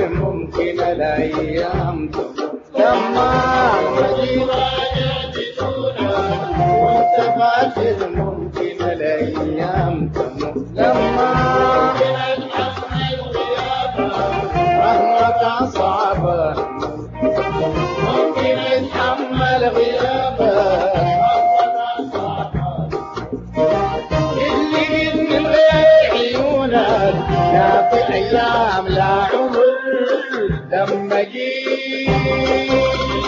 ممكن الايام تمر لما المجيد وانت فاكر ممكن الايام تمر لما رحمك صعبة ممكن يتحمل غيابك اللي من غير عيونك لا في ايام لا عمر لما جيت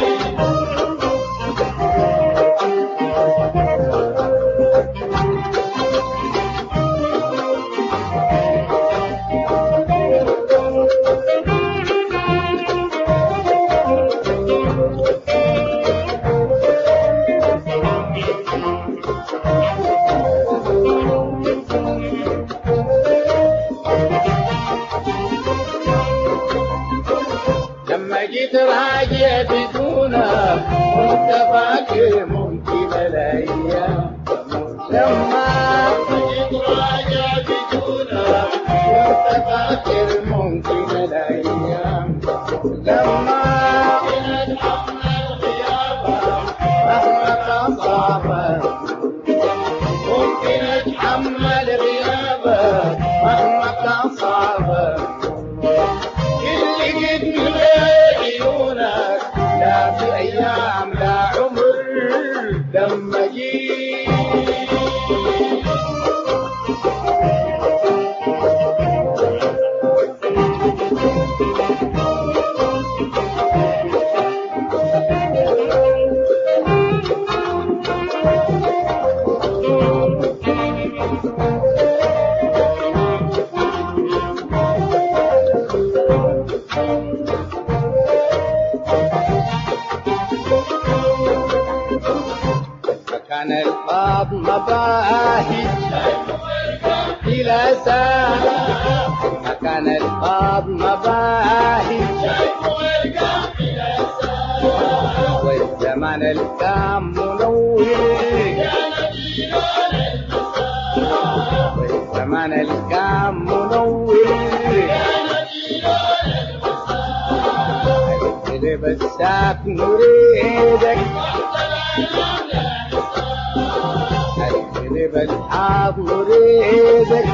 لما جيت راجع بدونك وانت فاكر ممكن الايام تمر لما جيت راجع بدونك وانت فاكر ممكن الايام تمر لما اتحمل غيابك رحمك صعبة ممكن اتحمل غيابك رحمك صعبة اللي قد من غير عيونك لا في ايام لا عمر لما جيت فكان الباب مباهي إلى ساعة فكان الباب مباهي والزمان الكام منور والزمان الكام منور اللي بساك نريدك اللي بالحاض نريدك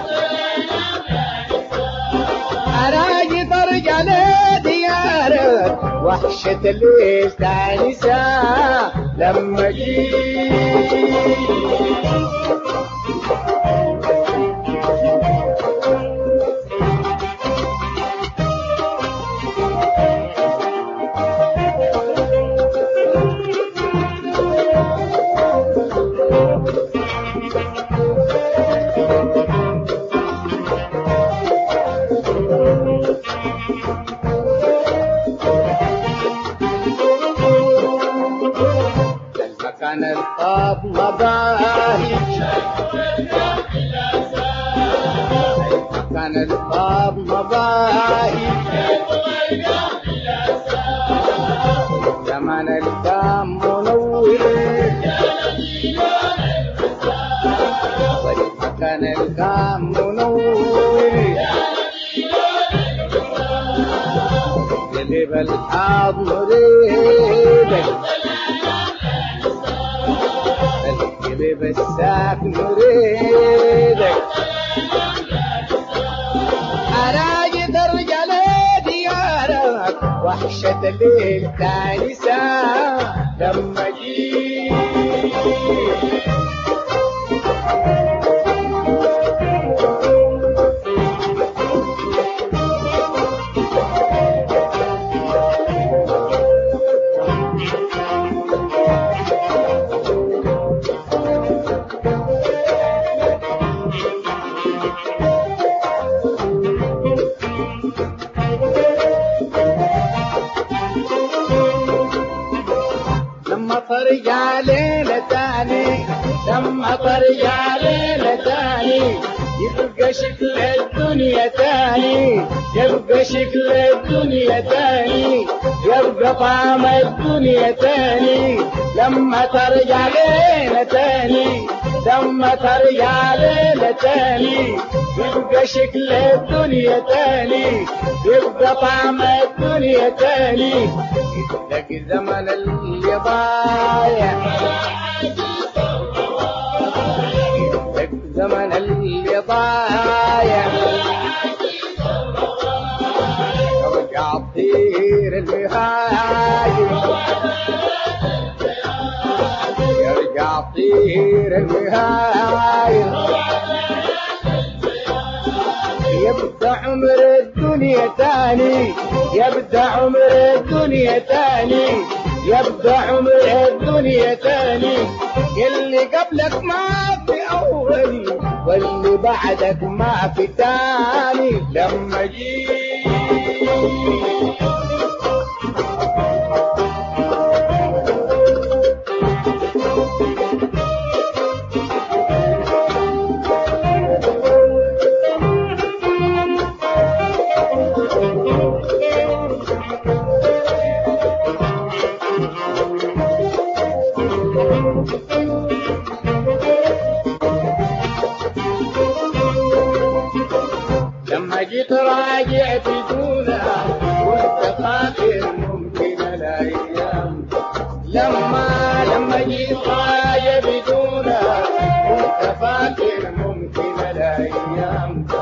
أراجي ترجع لديارك وحشة اللي استانسة لما جيت المكان الخاب مباهي المكان الخاب مباهي زمان الكام منور والمكان الكام منور قلب الحاض نريدك القلب الساك نريدك أراجي ترجع لديارك وحشة الليل تانسة لما جيت لما ترجع ليلة تاني لما ترجع ليلة تاني يبقى شكل الدنيا تاني يبقى شكل الدنيا تاني يبقى طعم الدنيا تاني لما ترجع ليلة تاني لما ترجع ليلة تاني يبقى شكل الدنيا تاني يبقى طعم الدنيا تاني لك زمن اللي ضايع لك زمن اللي ضايع ارجع طير المهاجم يرجع طير المهايل يبدأ عمر الدنيا تاني يبدأ عمر الدنيا تاني يبدأ عمر الدنيا تاني اللي قبلك ما في أول واللي بعدك ما في تاني لما جيت لما جيت راجع بدونها كنت فاكر ممكن الايام لما لما جيت راجع بدونها كنت فاكر ممكن الايام